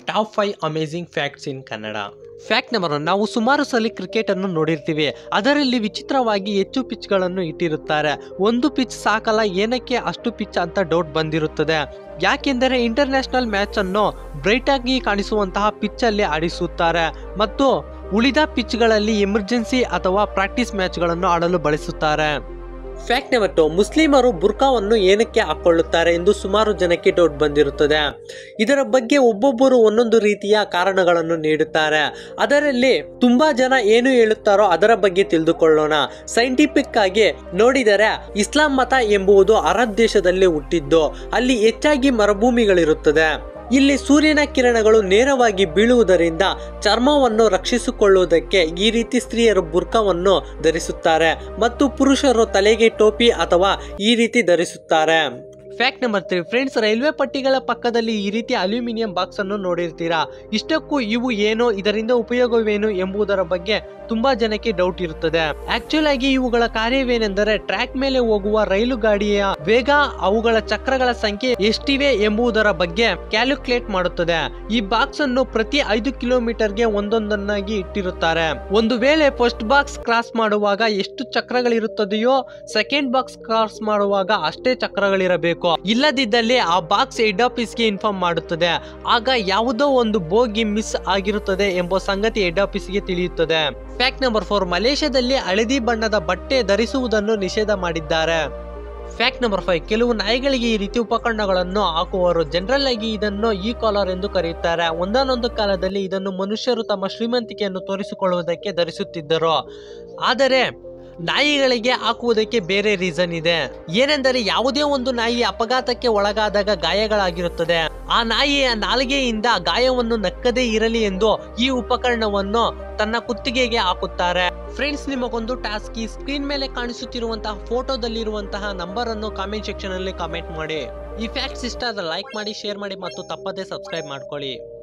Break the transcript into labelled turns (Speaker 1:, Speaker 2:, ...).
Speaker 1: top five amazing facts in Kannada fact number one ನಾವು ಸುಮಾರು ಸಲ ಕ್ರಿಕೆಟ್ ಅನ್ನು ನೋಡಿರ್ತೀವಿ ಅದರಲ್ಲಿ ವಿಚಿತ್ರವಾಗಿ ಹೆಚ್ಚು ಪಿಚ್ಗಳನ್ನು ಇಟ್ಟಿರುತ್ತಾರೆ ಒಂದು ಪಿಚ್ ಸಾಕಲ್ಲ ಏನಕ್ಕೆ ಅಷ್ಟು ಪಿಚ್ ಅಂತ ಡೌಟ್ ಬಂದಿರುತ್ತದೆ ಯಾಕೆಂದರೆ ಇಂಟರ್ನ್ಯಾಷನಲ್ ಮ್ಯಾಚ್ ಅನ್ನು ಬ್ರೈಟ್ ಆಗಿ ಕಾಣಿಸುವಂತಹ ಪಿಚ್ ಅಲ್ಲಿ ಆಡಿಸುತ್ತಾರೆ ಮತ್ತು ಉಳಿದ ಪಿಚ್ಗಳಲ್ಲಿ ಎಮರ್ಜೆನ್ಸಿ ಅಥವಾ ಪ್ರಾಕ್ಟೀಸ್ ಮ್ಯಾಚ್ಗಳನ್ನು ಆಡಲು ಬಳಸುತ್ತಾರೆ ಫ್ಯಾಕ್ಟ್ ನಂಬರ್ ಟು ಮುಸ್ಲಿಮರು ಬುರ್ಕಾವನ್ನು ಏನಕ್ಕೆ ಹಾಕೊಳ್ಳುತ್ತಾರೆ ಎಂದು ಸುಮಾರು ಜನಕ್ಕೆ ಡೌಟ್ ಬಂದಿರುತ್ತದೆ ಇದರ ಬಗ್ಗೆ ಒಬ್ಬೊಬ್ಬರು ಒಂದೊಂದು ರೀತಿಯ ಕಾರಣಗಳನ್ನು ನೀಡುತ್ತಾರೆ ಅದರಲ್ಲಿ ತುಂಬಾ ಜನ ಏನು ಹೇಳುತ್ತಾರೋ ಅದರ ಬಗ್ಗೆ ತಿಳಿದುಕೊಳ್ಳೋಣ ಸೈಂಟಿಫಿಕ್ ಆಗಿ ನೋಡಿದರೆ ಇಸ್ಲಾಂ ಮತ ಎಂಬುದು ಅರಬ್ ದೇಶದಲ್ಲಿ ಹುಟ್ಟಿದ್ದು ಅಲ್ಲಿ ಹೆಚ್ಚಾಗಿ ಮರುಭೂಮಿಗಳಿರುತ್ತದೆ ಇಲ್ಲಿ ಸೂರ್ಯನ ಕಿರಣಗಳು ನೇರವಾಗಿ ಬೀಳುವುದರಿಂದ ಚರ್ಮವನ್ನು ರಕ್ಷಿಸಿಕೊಳ್ಳುವುದಕ್ಕೆ ಈ ರೀತಿ ಸ್ತ್ರೀಯರು ಬುರ್ಕವನ್ನು ಧರಿಸುತ್ತಾರೆ ಮತ್ತು ಪುರುಷರು ತಲೆಗೆ ಟೋಪಿ ಅಥವಾ ಈ ರೀತಿ ಧರಿಸುತ್ತಾರೆ fact number three friends railway ಪಟ್ಟಿಗಳ ಪಕ್ಕದಲ್ಲಿ ಈ ರೀತಿ ಅಲ್ಯೂಮಿನಿಯಂ ಬಾಕ್ಸ್ ಅನ್ನು ನೋಡಿರ್ತೀರಾ ಇಷ್ಟಕ್ಕೂ ಇವು ಏನು ಇದರಿಂದ ಉಪಯೋಗವೇನು ಎಂಬುದರ ಬಗ್ಗೆ ತುಂಬಾ ಜನಕ್ಕೆ ಡೌಟ್ ಇರುತ್ತದೆ ಆಕ್ಚುಲ್ ಆಗಿ ಇವುಗಳ ಕಾರ್ಯವೇನೆಂದರೆ ಟ್ರ್ಯಾಕ್ ಮೇಲೆ ಹೋಗುವ ರೈಲು ಗಾಡಿಯ ವೇಗ ಅವುಗಳ ಚಕ್ರಗಳ ಸಂಖ್ಯೆ ಎಷ್ಟಿವೆ ಎಂಬುದರ ಬಗ್ಗೆ ಕ್ಯಾಲ್ಕುಲೇಟ್ ಮಾಡುತ್ತದೆ ಈ ಬಾಕ್ಸ್ ಅನ್ನು ಪ್ರತಿ ಐದು ಕಿಲೋಮೀಟರ್ಗೆ ಒಂದೊಂದನ್ನಾಗಿ ಇಟ್ಟಿರುತ್ತಾರೆ ಒಂದು ವೇಳೆ ಫಸ್ಟ್ ಬಾಕ್ಸ್ ಕ್ರಾಸ್ ಮಾಡುವಾಗ ಎಷ್ಟು ಚಕ್ರಗಳಿರುತ್ತದೆಯೋ ಸೆಕೆಂಡ್ ಬಾಕ್ಸ್ ಕ್ರಾಸ್ ಮಾಡುವಾಗ ಅಷ್ಟೇ ಚಕ್ರಗಳಿರಬೇಕು ಇಲ್ಲದಿದ್ದಲ್ಲಿ ಆ ಬಾಕ್ಸ್ ಹೆಡ್ ಆಫೀಸ್ಗೆ ಇನ್ಫಾರ್ಮ್ ಮಾಡುತ್ತದೆ ಆಗ ಯಾವುದೋ ಒಂದು ಬೋಗಿ ಮಿಸ್ ಆಗಿರುತ್ತದೆ ಎಂಬ ಸಂಗತಿ ಹೆಡ್ ಆಫೀಸ್ಗೆ ತಿಳಿಯುತ್ತದೆ ಫ್ಯಾಕ್ಟ್ ನಂಬರ್ ಫೋರ್ ಮಲೇಷ್ಯಾದಲ್ಲಿ ಹಳದಿ ಬಣ್ಣದ ಬಟ್ಟೆ ಧರಿಸುವುದನ್ನು ನಿಷೇಧ ಮಾಡಿದ್ದಾರೆ ಫ್ಯಾಕ್ಟ್ ನಂಬರ್ ಫೈವ್ ಕೆಲವು ನಾಯಿಗಳಿಗೆ ಈ ರೀತಿ ಉಪಕರಣಗಳನ್ನು ಹಾಕುವರು ಜನರಲ್ ಆಗಿ ಇದನ್ನು ಈ ಕಾಲರ್ ಎಂದು ಕರೆಯುತ್ತಾರೆ ಒಂದಾನೊಂದು ಕಾಲದಲ್ಲಿ ಇದನ್ನು ಮನುಷ್ಯರು ತಮ್ಮ ಶ್ರೀಮಂತಿಕೆಯನ್ನು ತೋರಿಸಿಕೊಳ್ಳುವುದಕ್ಕೆ ಧರಿಸುತ್ತಿದ್ದರು ಆದರೆ ನಾಯಿಗಳಿಗೆ ಹಾಕುವುದಕ್ಕೆ ಬೇರೆ ರೀಸನ್ ಇದೆ ಏನೆಂದರೆ ಯಾವುದೇ ಒಂದು ನಾಯಿ ಅಪಘಾತಕ್ಕೆ ಒಳಗಾದಾಗ ಗಾಯಗಳಾಗಿರುತ್ತದೆ ಆ ನಾಯಿಯ ನಾಲಿಗೆಯಿಂದ ಗಾಯವನ್ನು ನಕ್ಕದೇ ಇರಲಿ ಎಂದು ಈ ಉಪಕರಣವನ್ನು ತನ್ನ ಕುತ್ತಿಗೆಗೆ ಹಾಕುತ್ತಾರೆ ಫ್ರೆಂಡ್ಸ್ ನಿಮಗೊಂದು ಟಾಸ್ಕ್ ಈ ಸ್ಕ್ರೀನ್ ಮೇಲೆ ಕಾಣಿಸುತ್ತಿರುವಂತಹ ಫೋಟೋದಲ್ಲಿರುವಂತಹ ನಂಬರ್ ಅನ್ನು ಕಾಮೆಂಟ್ ಸೆಕ್ಷನ್ ಅಲ್ಲಿ ಕಾಮೆಂಟ್ ಮಾಡಿ ಈ ಫ್ಯಾಕ್ಟ್ಸ್ ಇಷ್ಟ ಆದ್ರೆ ಲೈಕ್ ಮಾಡಿ ಶೇರ್ ಮಾಡಿ ಮತ್ತು ತಪ್ಪದೇ ಸಬ್ಸ್ಕ್ರೈಬ್ ಮಾಡ್ಕೊಳ್ಳಿ